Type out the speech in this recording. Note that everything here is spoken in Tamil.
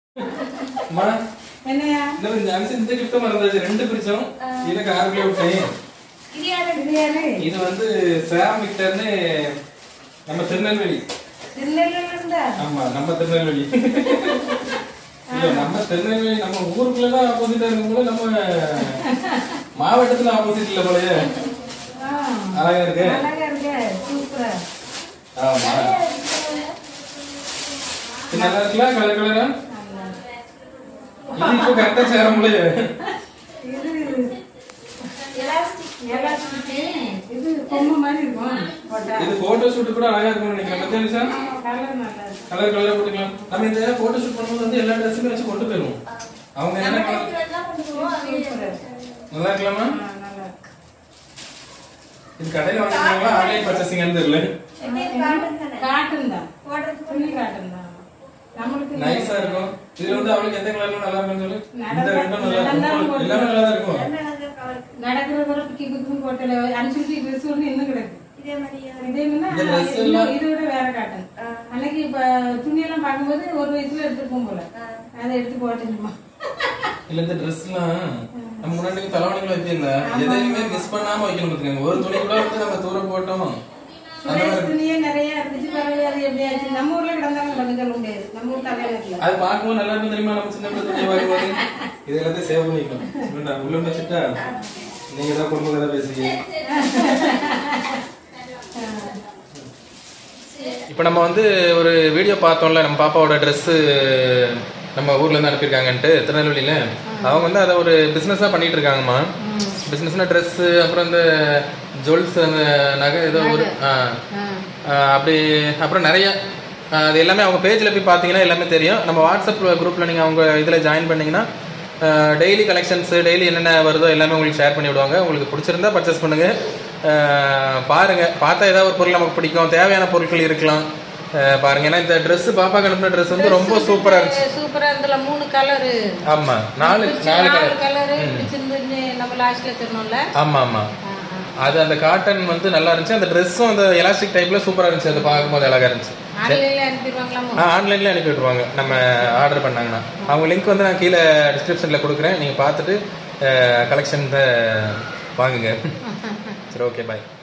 அம்மா என்னையா இந்த இந்த அரிசி இந்த கிஃப்ட் மறந்தாச்சு ரெண்டு பிரிச்சோம் இதை கார்ல விட்டேன் இது யாரு இது யாரு இது வந்து சாம் விக்டர்னு நம்ம திருநெல்வேலி திருநெல்வேலியில இருந்தா ஆமா நம்ம திருநெல்வேலி இல்ல நம்ம திருநெல்வேலி நம்ம ஊருக்குள்ள தான் ஆப்போசிட்டா இருக்கும் போல நம்ம மாவட்டத்துல ஆப்போசிட் இல்ல போலயே ஆ, அழகா இருக்கு அழகா இருக்கு சூப்பரா ஆமா இது நல்லா இருக்குல்ல கலர் கலரா இது இப்போ கரெக்டா சேர முடியல இது எலாஸ்டிக் இது கொம்பு மாதிரி இருக்கும் போட்டா இது போட்டோ ஷூட் கூட அழகா இருக்கும்னு நினைக்கிறேன் மத்திய நிமிஷம் கலர் நல்லா இருக்கு கலர் கலரா போட்டுக்கலாம் நம்ம இந்த போட்டோ ஷூட் பண்ணும்போது வந்து எல்லா ட்ரெஸ்ஸுமே வச்சு கொண்டு போயிருவோம் அவங்க என்ன கலர் சூப்பரா நல்லா இருக்கலாமா ஆ, நல்லா இருக்கு இது கடையில வாங்கிக்கலாம் ஆன்லைன் பர்ச்சேசிங்னு தெரியல காட்டன் தான் துணி காட்டன் தான் நம்மளுக்கு நைஸா இருக்கும் இதுல வந்து அவளுக்கு எந்த கலர்ல நல்லா இருக்கும்னு சொல்லு இந்த நல்லா- ரெண்டும் நல்லா நல்லா இருக்கும் இருக்கும். எல்லாமே நல்லா தான் இருக்கும் நடக்கிற தூரம் பிக்கி பிக்குன்னு போட்டல அனுப்பிச்சு ட்ரெஸ் ஒன்று இன்னும் கிடக்கு இதே மாதிரி இந்த dress எல்லாம் இதை விட வேற காட்டன் அன்னைக்கு இப்ப துணியெல்லாம் பார்க்கும்போது ஒரு வயசுல எடுத்துருப்போம் போல அதை எடுத்து போட்டுமா இல்ல இந்த ட்ரெஸ்லாம் நம்ம முன்னாடி தலைவணிகளை வச்சிருந்தா எதையுமே மிஸ் பண்ணாம வைக்கணும் பாத்துக்கோங்க ஒரு துணி கூட வந்து நம்ம தூரம் போட்டோம் அந்த மாதிரி துணியே நிறைய இருந்துச்சு பரவாயில்ல அது எப்படியாச்சு நம்ம ஊர்ல கிடந்தாலும் ஒன்றும் சொல்ல முடியாது நம்ம ஊர் தலைநகர்ல அது பார்க்கும்போது நல்லா இருக்கும் தெரியுமா நம்ம சின்ன பிள்ளை துணியை பார்க்கும்போது இது எல்லாத்தையும் சேவ் பண்ணிக்கலாம் வேண்டாம் உள்ள வச்சுட்டா நீங்க தான் குடும்ப கதை பேசுறீங்க இப்போ நம்ம வந்து ஒரு வீடியோ பார்த்தோம்ல நம்ம பாப்பாவோட ட்ரெஸ்ஸு நம்ம ஊர்ல இருந்து அனுப்பியிருக்காங்கன்ட்டு திருநெல்வேலியில அவங்க வந்து அதை ஒரு பிசினஸா பண்ணிட்டு இருக்காங்கம்மா பிசினஸ்னா ட்ரெஸ் அப்புறம் இந்த ஜுவல்ஸ் அந்த நகை ஏதோ ஒரு ஆ. ஆ, அப்படி அப்புறம் நிறைய ஆ, அது எல்லாமே அவங்க பேஜில் போய் பார்த்தீங்கன்னா எல்லாமே தெரியும் நம்ம வாட்ஸ்அப் குரூப்பில் நீங்கள் அவங்க இதில் ஜாயின் பண்ணீங்கன்னா டெய்லி கலெக்ஷன்ஸ் டெய்லி என்னென்ன வருதோ எல்லாமே உங்களுக்கு ஷேர் பண்ணி விடுவாங்க உங்களுக்கு பிடிச்சிருந்தா பர்ச்சேஸ் பண்ணுங்க ஆ, பாருங்க பார்த்தா ஏதாவது ஒரு பொருள் நமக்கு பிடிக்கும் தேவையான பொருட்கள் இருக்கலாம் ஆ, பாருங்க ஏன்னா இந்த Dress பாப்பாக்கு அனுப்பின ட்ரெஸ் வந்து ரொம்ப சூப்பரா இருந்துச்சு சூப்பரா இருந்துல மூணு கலரு ஆமா நாலு நாலு கலர் கலரு பிடிச்சிருந்து நம்ம லாஸ்ட்ல தரணும்ல ஆமா ஆமா அது அந்த காட்டன் வந்து நல்லா இருந்துச்சு அந்த ட்ரெஸ்ஸும் அந்த எலாஸ்டிக் டைப்ல சூப்பரா இருந்துச்சு அதை பார்க்கும்போது அழகா இருந்துச்சு ஆன்லைன்ல அனுப்பிடுவாங்களாமோ ஆ ஆன்லைன்ல அனுப்பி விட்டுருவாங்க நம்ம ஆர்டர் பண்ணாங்கன்னா அவங்க லிங்க் வந்து நான் கீழே டிஸ்கிரிப்ஷன்ல கொடுக்குறேன் நீங்க பார்த்துட்டு கலெக்ஷன் வாங்குங்க சரி ஓகே பாய்